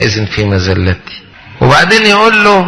إذن في مزلتي وبعدين يقول له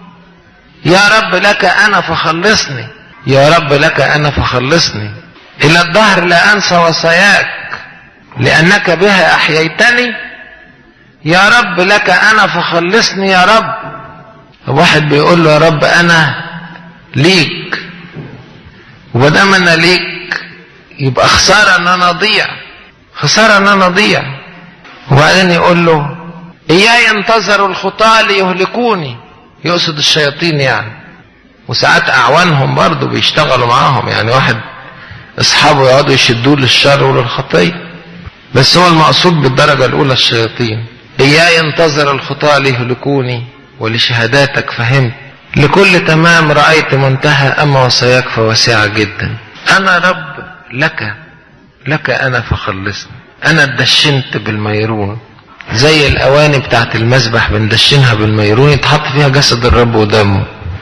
يا رب لك أنا فخلصني يا رب لك أنا فخلصني إلى الدهر لا أنسى وصاياك لأنك بها أحييتني يا رب لك أنا فخلصني يا رب واحد بيقول له يا رب أنا ليك ومادام أنا ليك يبقى خسارة أن أنا أضيع خسارة أن أنا أضيع وبعدين يقول له إياي ينتظروا الخطاة ليهلكوني يقصد الشياطين يعني وساعات أعوانهم برضه بيشتغلوا معاهم يعني واحد أصحابه يقعدوا يشدوه للشر وللخطية بس هو المقصود بالدرجة الأولى الشياطين إياي ينتظر الخطاة ليهلكوني ولشهاداتك فهمت لكل تمام رأيت منتهى أما وصاياك فواسعة جدا أنا رب لك لك أنا فخلصني أنا اتدشنت بالميرون زي الأواني بتاعت المذبح بندشنها بالميرون يتحط فيها جسد الرب ودمه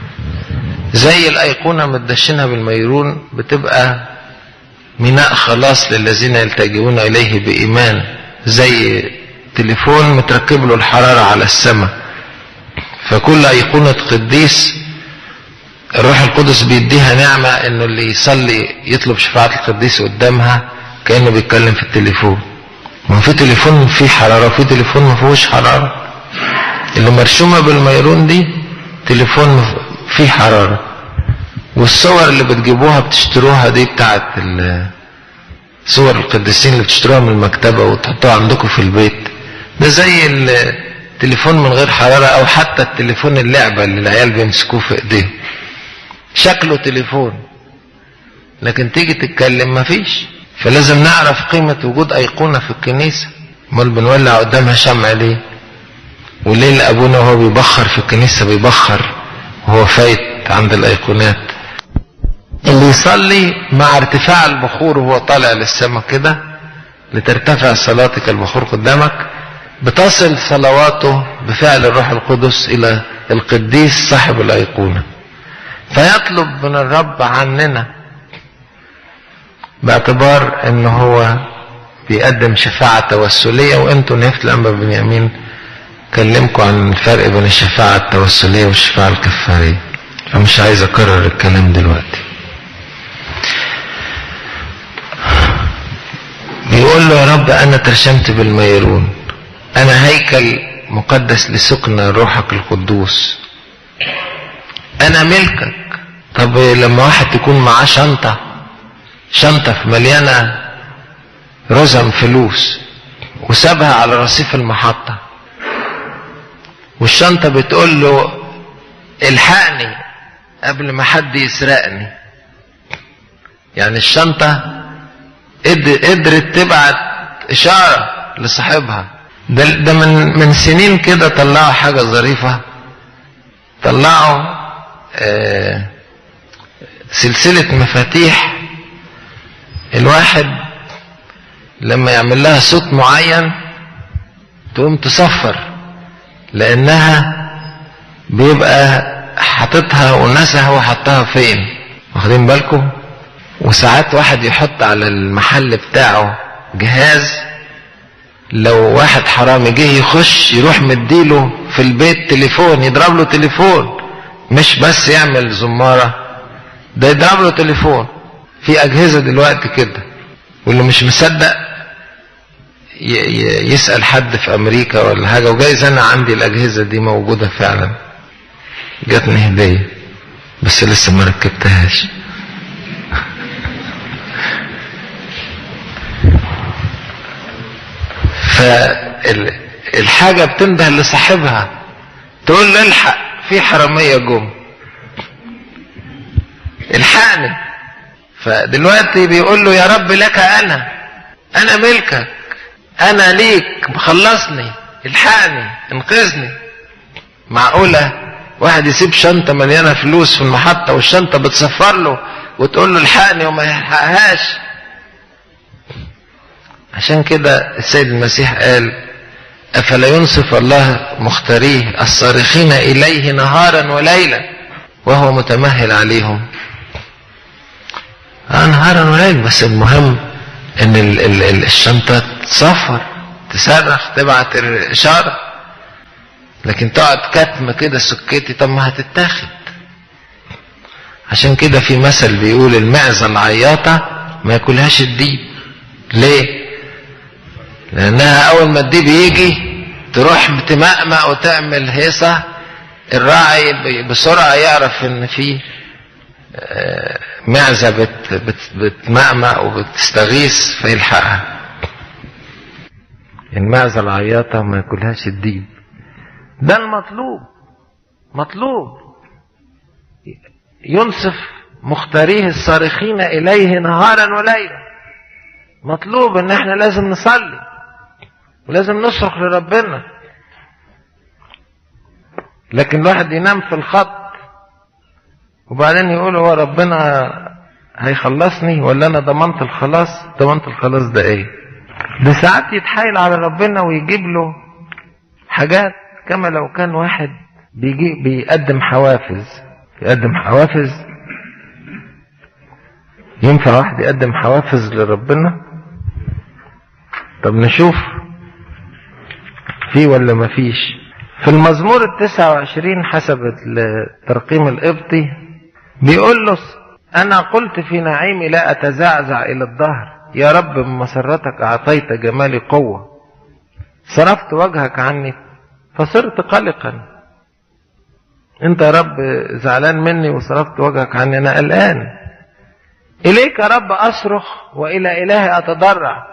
زي الأيقونة متدشنها بالميرون بتبقى ميناء خلاص للذين يلتجئون إليه بإيمان زي تليفون متركب له الحرارة على السماء فكل أيقونة قديس الروح القدس بيديها نعمة انه اللي يصلي يطلب شفاعة القديس قدامها كأنه بيتكلم في التليفون ما في تليفون فيه حرارة وفي تليفون ما فيهوش حرارة اللي مرشومة بالميرون دي تليفون فيه حرارة والصور اللي بتجيبوها بتشتروها دي بتاعت صور القديسين اللي بتشتروها من المكتبة وتحطوها عندكم في البيت ده زي التليفون من غير حرارة او حتى التليفون اللعبة اللي العيال بيمسكوه في ايديهم شكله تليفون لكن تيجي تتكلم مفيش فلازم نعرف قيمة وجود أيقونة في الكنيسة امال بنولع قدامها شمع ليه وليه اللي أبونا وهو بيبخر في الكنيسة بيبخر وهو فايت عند الأيقونات اللي يصلي مع ارتفاع البخور وهو طالع للسماء كده لترتفع صلاتك البخور قدامك بتصل صلواته بفعل الروح القدس إلى القديس صاحب الأيقونة فيطلب من الرب عننا باعتبار ان هو بيقدم شفاعة توسلية وانتوا نهاية الانبا بنيامين كلمكم عن الفرق بين الشفاعة التوسلية والشفاعة الكفارية فمش عايز اكرر الكلام دلوقتي بيقول له يا رب انا ترشمت بالميرون انا هيكل مقدس لسكن روحك القدوس انا ملكك طب لما واحد تكون معاه شنطة شنطة مليانة رزم فلوس وسابها على رصيف المحطة والشنطة بتقول له الحقني قبل ما حد يسرقني يعني الشنطة قدرت تبعت إشارة لصاحبها ده, ده من من سنين كده طلعوا حاجة ظريفة طلعوا آه سلسلة مفاتيح الواحد لما يعمل لها صوت معين تقوم تصفر لانها بيبقى حاططها ونسها وحطها فين واخدين بالكم وساعات واحد يحط على المحل بتاعه جهاز لو واحد حرامي جه يخش يروح مديله في البيت تليفون يضرب له تليفون مش بس يعمل زمارة ده يضرب له تليفون في أجهزة دلوقتي كده واللي مش مصدق يسأل حد في أمريكا ولا حاجة وجايز أنا عندي الأجهزة دي موجودة فعلا جاتني هدية بس لسه ما ركبتهاش فالحاجة بتنده لصاحبها تقول له الحق في حرامية جم الحقني فدلوقتي بيقول له يا رب لك انا انا ملكك انا ليك خلصني الحقني انقذني معقولة واحد يسيب شنطة مليانة فلوس في المحطة والشنطة بتصفر له وتقول له الحقني وما يلحقهاش عشان كده السيد المسيح قال أفلا ينصف الله مختاريه الصارخين إليه نهارا وليلا وهو متمهل عليهم آه نهارا وليلا بس المهم ان ال ال الشنطة تصفر تصرخ تبعت إشارة لكن تقعد كتم كده سكتي طب ما هتتاخد عشان كده في مثل بيقول المعزة العياطة ما ياكلهاش الديب ليه لانها اول ما الديب يجي تروح تمأمأ وتعمل هيصة الراعي بسرعة يعرف ان في معزة بت بت بتمأمأ وبتستغيث فيلحقها المعزة العياطة ما ياكلهاش الديب ده المطلوب مطلوب ينصف مختاريه الصارخين إليه نهارا وليلا مطلوب ان احنا لازم نصلي ولازم نصرخ لربنا لكن الواحد ينام في الخط وبعدين يقول هو ربنا هيخلصني ولا انا ضمنت الخلاص ضمنت الخلاص ده ايه ده ساعات يتحايل على ربنا ويجيب له حاجات كما لو كان واحد بيجي بيقدم حوافز يقدم حوافز ينفع واحد يقدم حوافز لربنا طب نشوف في ولا ما فيش في المزمور التسعة وعشرين حسب الترقيم القبطي بيقول له أنا قلت في نعيمي لا أتزعزع إلى الظهر يا رب بمسرتك أعطيت جمالي قوة صرفت وجهك عني فصرت قلقا انت يا رب زعلان مني وصرفت وجهك عني انا قلقان اليك يا رب اصرخ والى الهي اتضرع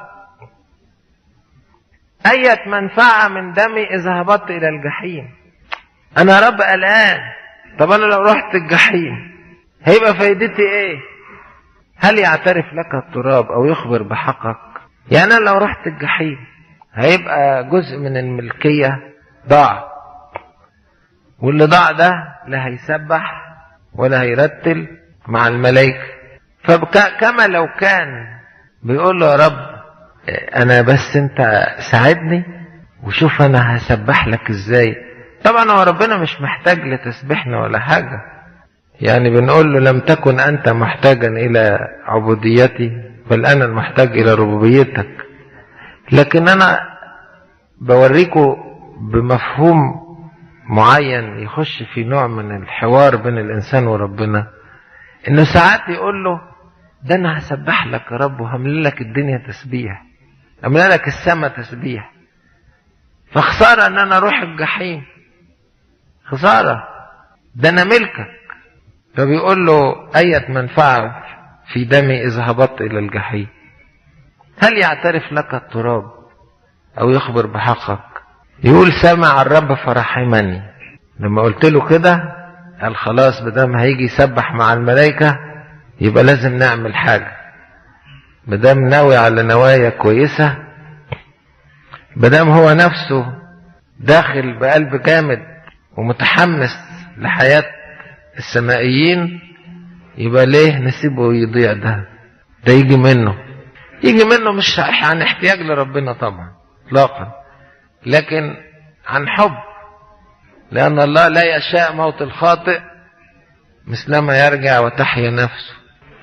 اية منفعة من دمي اذا هبطت الى الجحيم انا يا رب قلقان طب انا لو رحت الجحيم هيبقى فايدتي ايه هل يعترف لك التراب او يخبر بحقك يعني انا لو رحت الجحيم هيبقى جزء من الملكية ضاع واللي ضاع ده لا هيسبح ولا هيرتل مع الملائكة فكما لو كان بيقول له يا رب انا بس انت ساعدني وشوف انا هسبح لك ازاي طبعا هو ربنا مش محتاج لتسبيحنا ولا حاجة يعني بنقول له لم تكن انت محتاجا الى عبوديتي بل انا المحتاج الى ربوبيتك لكن انا بوريكم بمفهوم معين يخش في نوع من الحوار بين الانسان وربنا انه ساعات يقول له ده انا هسبح لك يا رب وهملى لك الدنيا تسبيح املى لك السماء تسبيح فخسارة ان انا اروح الجحيم خسارة ده انا ملكك فبيقول له اية منفعة في دمي اذا هبطت الى الجحيم هل يعترف لك التراب او يخبر بحقك يقول سمع الرب فرحمني لما قلت له كده قال خلاص بدام هيجي يسبح مع الملائكة يبقى لازم نعمل حاجة بدام ناوي على نوايا كويسة بدام هو نفسه داخل بقلب جامد ومتحمس لحياة السمائيين يبقى ليه نسيبه يضيع ده ده يجي منه يجي منه مش عن احتياج لربنا طبعا اطلاقا لكن عن حب لأن الله لا يشاء موت الخاطئ مثلما يرجع وتحيا نفسه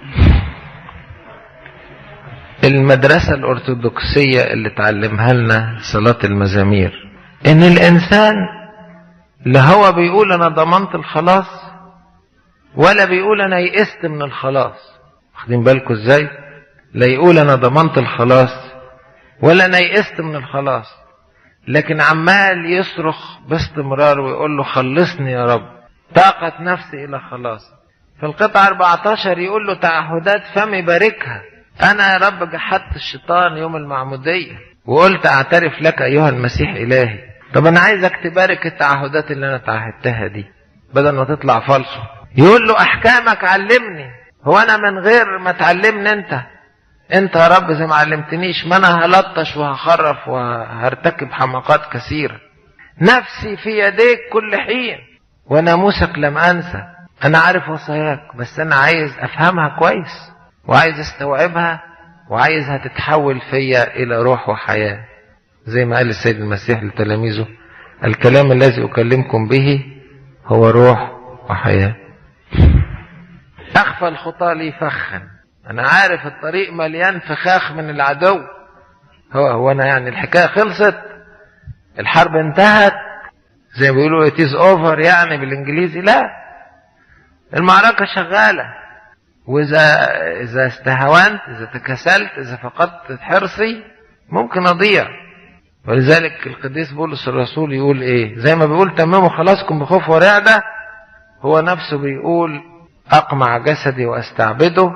المدرسة الأرثوذكسية اللي تعلمها لنا صلاة المزامير إن الإنسان لا هو بيقول أنا ضمنت الخلاص ولا بيقول أنا يئست من الخلاص واخدين بالكم إزاي؟ لا يقول أنا ضمنت الخلاص ولا أنا يئست من الخلاص لكن عمال يصرخ باستمرار ويقول له خلصني يا رب طاقة نفسي إلى خلاص في القطعة 14 يقول له تعهدات فمي باركها أنا يا رب جحدت الشيطان يوم المعمودية وقلت أعترف لك أيها المسيح إلهي طب أنا عايزك تبارك التعهدات اللي أنا تعهدتها دي بدل ما تطلع فالصو يقول له أحكامك علمني هو أنا من غير ما تعلمني أنت انت يا رب زي ما علمتنيش ما انا هلطش وهخرف وهرتكب حماقات كثيرة نفسي في يديك كل حين وناموسك لم انسى انا عارف وصاياك بس انا عايز افهمها كويس وعايز استوعبها وعايزها تتحول فيا الى روح وحياة زي ما قال السيد المسيح لتلاميذه الكلام الذي اكلمكم به هو روح وحياة اخفى الخطى لي فخا انا عارف الطريق مليان فخاخ من العدو هو هو انا يعني الحكايه خلصت الحرب انتهت زي ما بيقولوا it is over يعني بالانجليزي لا المعركة شغالة واذا اذا استهونت اذا تكسلت اذا فقدت حرصي ممكن اضيع ولذلك القديس بولس الرسول يقول ايه زي ما بيقول تمموا خلاصكم بخوف ورعدة هو نفسه بيقول اقمع جسدي واستعبده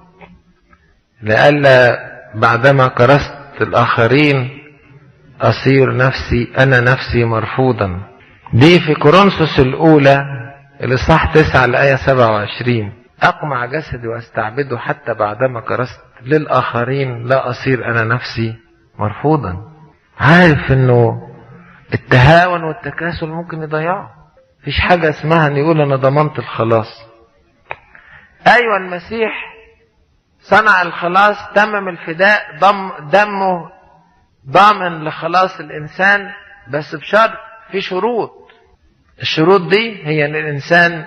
لئلا بعدما كرست الاخرين اصير نفسي انا نفسي مرفوضا دي في كورنثوس الاولى الاصحاح 9 الايه 27 اقمع جسدي واستعبده حتى بعدما كرست للاخرين لا اصير انا نفسي مرفوضا عارف انه التهاون والتكاسل ممكن يضيعه مفيش حاجة اسمها ان يقول انا ضمنت الخلاص ايوه المسيح صنع الخلاص تمم الفداء ضم دمه ضامن لخلاص الانسان بس بشرط في شروط الشروط دي هي ان الانسان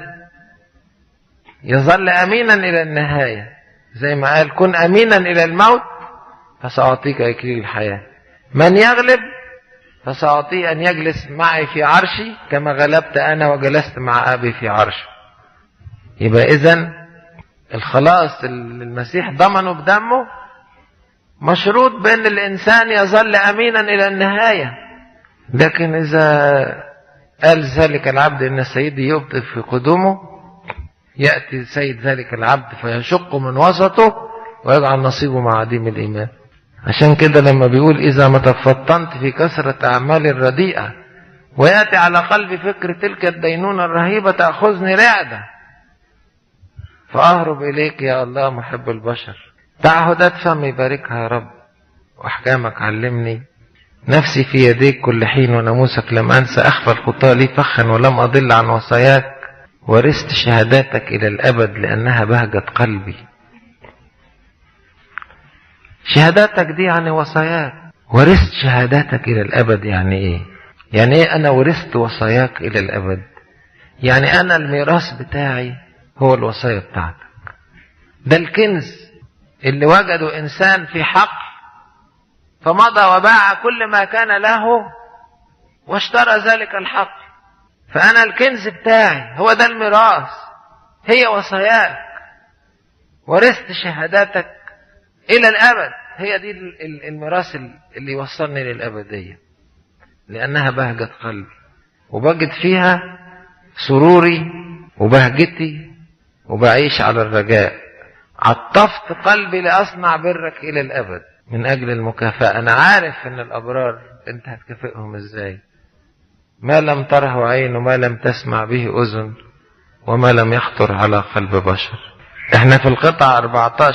يظل امينا الى النهايه زي ما قال كن امينا الى الموت فساعطيك اكليل الحياه من يغلب فساعطيه ان يجلس معي في عرشي كما غلبت انا وجلست مع ابي في عرشه يبقى اذا الخلاص اللي المسيح ضمنه بدمه مشروط بان الانسان يظل امينا الى النهايه لكن اذا قال ذلك العبد ان سيدي يبطئ في قدومه ياتي سيد ذلك العبد فيشق من وسطه ويجعل نصيبه مع عديم الايمان عشان كده لما بيقول اذا ما تفطنت في كثره اعمال الرديئه وياتي على قلبي فكر تلك الدينونه الرهيبه تاخذني رعده فاهرب اليك يا الله محب البشر تعهدات فمي باركها يا رب واحكامك علمني نفسي في يديك كل حين وناموسك لم انسى اخفى الخطى لي فخا ولم اضل عن وصاياك ورثت شهاداتك الى الابد لانها بهجه قلبي شهاداتك دي يعني وصاياك ورثت شهاداتك الى الابد يعني ايه يعني ايه انا ورثت وصاياك الى الابد يعني انا الميراث بتاعي هو الوصايا بتاعتك ده الكنز اللي وجده انسان في حق فمضى وباع كل ما كان له واشترى ذلك الحق فانا الكنز بتاعي هو ده الميراث هي وصاياك ورثت شهاداتك الى الابد هي دي الميراث اللي يوصلني للابديه لانها بهجه قلبي وبجد فيها سروري وبهجتي وبعيش على الرجاء عطفت قلبي لاصنع برك الى الابد من اجل المكافاه انا عارف ان الابرار انت هتكافئهم ازاي ما لم تره عين وما لم تسمع به اذن وما لم يخطر على قلب بشر احنا في القطعه 14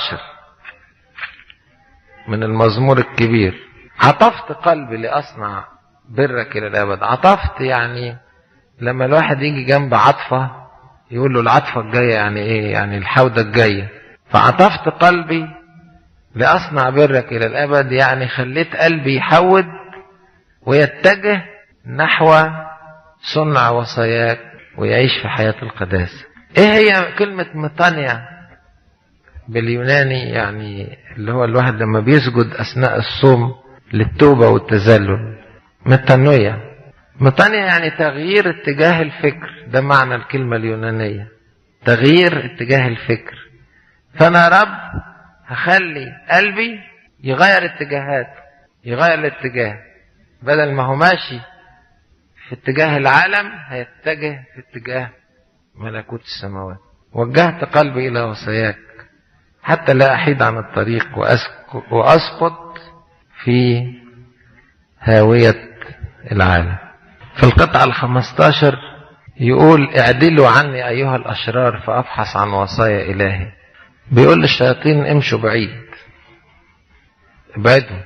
من المزمور الكبير عطفت قلبي لاصنع برك الى الابد عطفت يعني لما الواحد يجي جنب عطفه يقول له العطفه الجايه يعني ايه يعني الحوده الجايه فعطفت قلبي لاصنع برك الى الابد يعني خليت قلبي يحود ويتجه نحو صنع وصاياك ويعيش في حياه القداسه ايه هي كلمه مطانيا باليوناني يعني اللي هو الواحد لما بيسجد اثناء الصوم للتوبه والتذلل متانويا مطانيا يعني تغيير اتجاه الفكر ده معنى الكلمه اليونانيه تغيير اتجاه الفكر فانا رب هخلي قلبي يغير اتجاهات يغير الاتجاه بدل ما هو ماشي في اتجاه العالم هيتجه في اتجاه ملكوت السماوات وجهت قلبي الى وصاياك حتى لا احيد عن الطريق واسقط في هاوية العالم في القطعة الخمستاشر يقول اعدلوا عني ايها الاشرار فابحث عن وصايا الهي بيقول للشياطين امشوا بعيد ابعدوا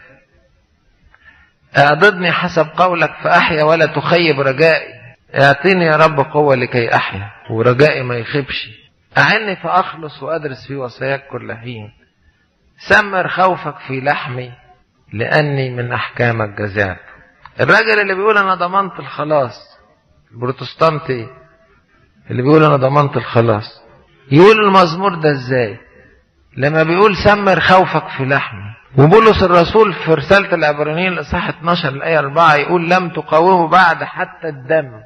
اعضدني حسب قولك فاحيا ولا تخيب رجائي اعطيني يا رب قوة لكي احيا ورجائي ما يخيبش اعني فاخلص وادرس في وصاياك كل حين سمر خوفك في لحمي لاني من احكامك جزعت الراجل اللي بيقول انا ضمنت الخلاص البروتستانتي اللي بيقول انا ضمنت الخلاص يقول المزمور ده ازاي لما بيقول سمر خوفك في لحمي وبولس الرسول في رسالة العبرانيين الإصحاح 12 الآية 4 يقول لم تقاوموا بعد حتى الدم